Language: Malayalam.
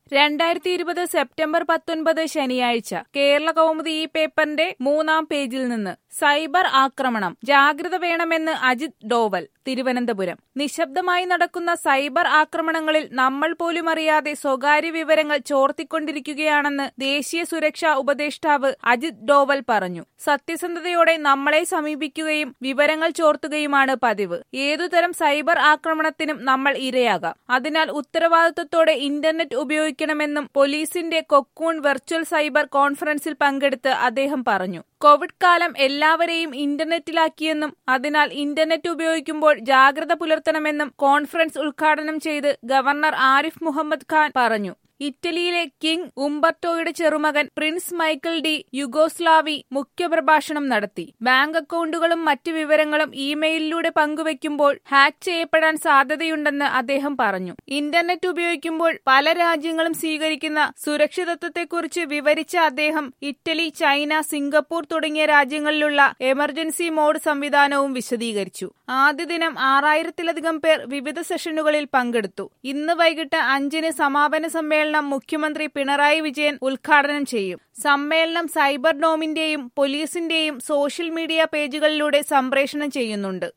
രണ്ടായിരത്തി ഇരുപത് സെപ്റ്റംബർ പത്തൊൻപത് ശനിയാഴ്ച കേരള കൗമുദി ഈ പേപ്പറിന്റെ മൂന്നാം പേജിൽ നിന്ന് സൈബർ ആക്രമണം ജാഗ്രത വേണമെന്ന് അജിത് ഡോവൽ തിരുവനന്തപുരം നിശബ്ദമായി നടക്കുന്ന സൈബർ ആക്രമണങ്ങളിൽ നമ്മൾ പോലും അറിയാതെ സ്വകാര്യ വിവരങ്ങൾ ചോർത്തിക്കൊണ്ടിരിക്കുകയാണെന്ന് ദേശീയ സുരക്ഷാ ഉപദേഷ്ടാവ് അജിത് ഡോവൽ പറഞ്ഞു സത്യസന്ധതയോടെ നമ്മളെ സമീപിക്കുകയും വിവരങ്ങൾ ചോർത്തുകയുമാണ് പതിവ് ഏതുതരം സൈബർ ആക്രമണത്തിനും നമ്മൾ ഇരയാകാം അതിനാൽ ഉത്തരവാദിത്വത്തോടെ ഇന്റർനെറ്റ് ഉപയോഗിക്കണമെന്നും പോലീസിന്റെ കൊക്കൂൺ വെർച്വൽ സൈബർ കോൺഫറൻസിൽ പങ്കെടുത്ത് അദ്ദേഹം പറഞ്ഞു കോവിഡ് കാലം എല്ലാവരെയും ഇന്റർനെറ്റിലാക്കിയെന്നും അതിനാൽ ഇന്റർനെറ്റ് ഉപയോഗിക്കുമ്പോൾ ജാഗ്രത പുലർത്തണമെന്നും കോൺഫറൻസ് ഉദ്ഘാടനം ചെയ്ത് ഗവർണർ ആരിഫ് മുഹമ്മദ് ഖാൻ പറഞ്ഞു ഇറ്റലിയിലെ കിങ് ഉംബർട്ടോയുടെ ചെറുമകൻ പ്രിൻസ് മൈക്കിൾ ഡി യുഗോസ്ലാവി മുഖ്യപ്രഭാഷണം നടത്തി ബാങ്ക് അക്കൗണ്ടുകളും മറ്റു വിവരങ്ങളും ഇമെയിലിലൂടെ പങ്കുവെക്കുമ്പോൾ ഹാക്ക് ചെയ്യപ്പെടാൻ സാധ്യതയുണ്ടെന്ന് അദ്ദേഹം പറഞ്ഞു ഇന്റർനെറ്റ് ഉപയോഗിക്കുമ്പോൾ പല രാജ്യങ്ങളും സ്വീകരിക്കുന്ന സുരക്ഷിതത്വത്തെക്കുറിച്ച് വിവരിച്ച അദ്ദേഹം ഇറ്റലി ചൈന സിംഗപ്പൂർ തുടങ്ങിയ രാജ്യങ്ങളിലുള്ള എമർജൻസി മോഡ് സംവിധാനവും വിശദീകരിച്ചു ആദ്യ ദിനം ആറായിരത്തിലധികം പേർ വിവിധ സെഷനുകളിൽ പങ്കെടുത്തു ഇന്ന് വൈകിട്ട് അഞ്ചിന് സമാപന സമ്മേളനം മുഖ്യമന്ത്രി പിണറായി വിജയൻ ഉദ്ഘാടനം ചെയ്യും സമ്മേളനം സൈബർ ഡോമിന്റെയും പോലീസിന്റെയും സോഷ്യൽ മീഡിയ പേജുകളിലൂടെ സംപ്രേഷണം ചെയ്യുന്നുണ്ട്